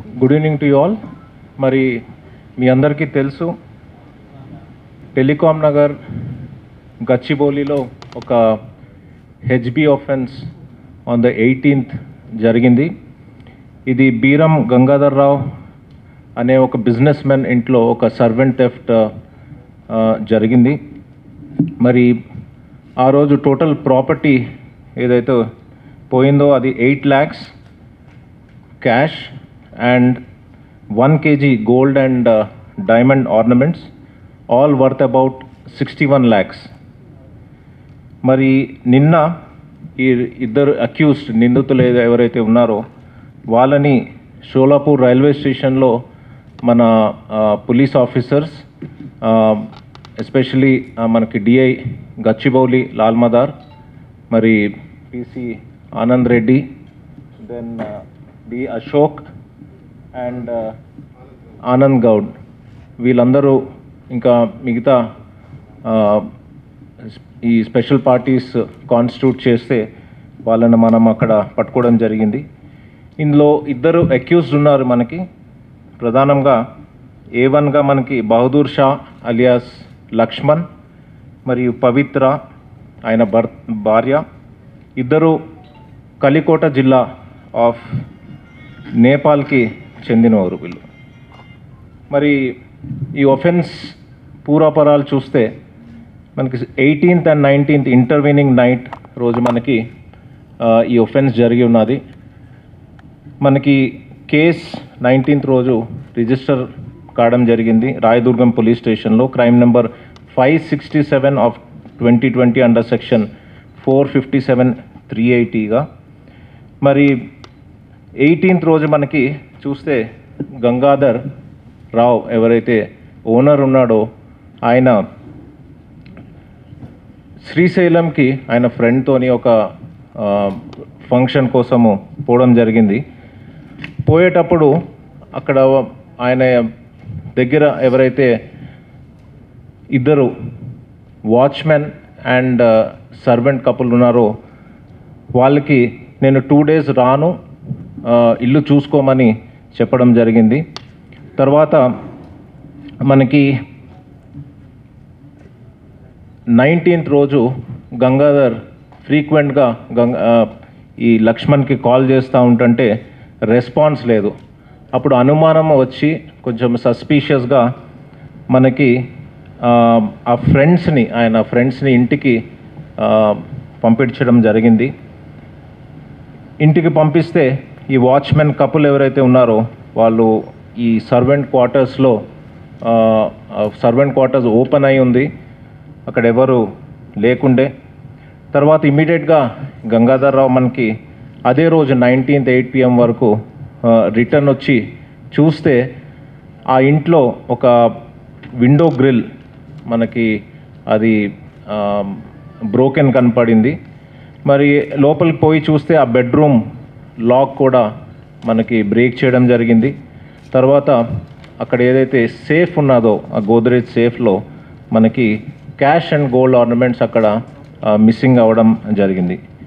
good evening to you all మరి మీ అందరికీ తెలుసు టెలికాం నగర్ గచ్చిబౌలిలో ఒక HB offence on the eighteenth జరిగింది ఇది బీరం గంగాధర్ రావు అనే ఒక బిజినెస్ మ్యాన్ ఇంట్లో ఒక సర్వెంట్ థెఫ్ట్ జరిగింది మరి ఆ రోజు టోటల్ ప్రాపర్టీ ఏదైతే పోయిందో అది eight lakhs cash and one KG gold and diamond ornaments all worth about sixty one lakhs మరి నిన్న ఈ ఇద్దరు అక్యూస్డ్ నిందితులు ఏదో ఎవరైతే ఉన్నారో వాళ్ళని షోలాపూర్ రైల్వే స్టేషన్లో మన పోలీస్ ఆఫీసర్స్ ఎస్పెషలీ మనకి డిఐ గచ్చిబౌలి లాల్ మదార్ మరి PC Anand Reddy then D Ashok and Anand Goud వీళ్ళందరూ ఇంకా మిగతా ఆ, ఈ స్పెషల్ పార్టీస్ కాన్స్టిట్యూట్ చేస్తే వాళ్ళని మనం అక్కడ పట్టుకోవడం జరిగింది ఇందులో ఇద్దరు అక్యూజ్డ్ ఉన్నారు మనకి ప్రధానంగా ఏ వన్గా మనకి బహదూర్ షా అలియాస్ లక్ష్మణ్ మరియు పవిత్ర ఆయన భర్ భార్య ఇద్దరు కలికోట జిల్లా ఆఫ్ నేపాల్కి చెందినవారు వీళ్ళు మరి ఈ ఒఫెన్స్ పూర్వపరాలు చూస్తే మనకి eighteenth and nineteenth intervening night రోజు మనకి ఆ, ఈ ఒఫెన్స్ జరిగి ఉన్నది మనకి కేస్ నైన్టీన్త్ రోజు రిజిస్టర్ కావడం జరిగింది రాయదుర్గం పోలీస్ స్టేషన్లో crime number five sixty seven of twenty twenty under section four fifty seven three ఎయిటీగా మరి ఎయిటీన్త్ రోజు మనకి చూస్తే గంగాధర్ రావు ఎవరైతే ఓనర్ ఉన్నాడో ఆయన శ్రీశైలంకి ఆయన ఫ్రెండ్తోని ఒక ఆ, ఫంక్షన్ కోసము పోవడం జరిగింది పోయేటప్పుడు అక్కడ ఆయన దగ్గర ఎవరైతే ఇద్దరు వాచ్మెన్ అండ్ సర్వెంట్ కపుల్ ఉన్నారో వాళ్ళకి నేను టూ డేస్ రాను ఆ, ఇల్లు చూసుకోమని చెప్పడం జరిగింది తర్వాత మనకి నైన్టీన్త్ రోజు గంగాధర్ ఫ్రీక్వెంట్గా గంగ ఆ, ఈ లక్ష్మణ్కి కాల్ చేస్తూ ఉంటుంటే రెస్పాన్స్ లేదు అప్పుడు అనుమానం వచ్చి కొంచెం సస్పీషియస్గా మనకి ఆ, ఆ ఫ్రెండ్స్ని ఆయన ఫ్రెండ్స్ని ఇంటికి ఆ, పంపించడం జరిగింది ఇంటికి పంపిస్తే ఈ వాచ్మెన్ కపుల్ ఎవరైతే ఉన్నారో వాళ్ళు ఈ సర్వెంట్ క్వార్టర్స్లో సర్వెంట్ క్వార్టర్స్ ఓపెన్ అయి ఉంది అక్కడ ఎవరు లేకుండే తర్వాత ఇమీడియట్గా గంగాధర్ రావు మనకి అదే రోజు నైన్టీన్త్ ఎయిట్ పిఎం వరకు రిటర్న్ వచ్చి చూస్తే ఆ ఇంట్లో ఒక విండో గ్రిల్ మనకి అది బ్రోకెన్ కనపడింది మరి లోపలికి పోయి చూస్తే ఆ బెడ్రూమ్ లాక్ కూడా మనకి బ్రేక్ చేయడం జరిగింది తర్వాత అక్కడ ఏదైతే సేఫ్ ఉన్నదో ఆ గోద్రేజ్ సేఫ్లో మనకి క్యాష్ అండ్ గోల్డ్ ఆర్నమెంట్స్ అక్కడ మిస్సింగ్ అవ్వడం జరిగింది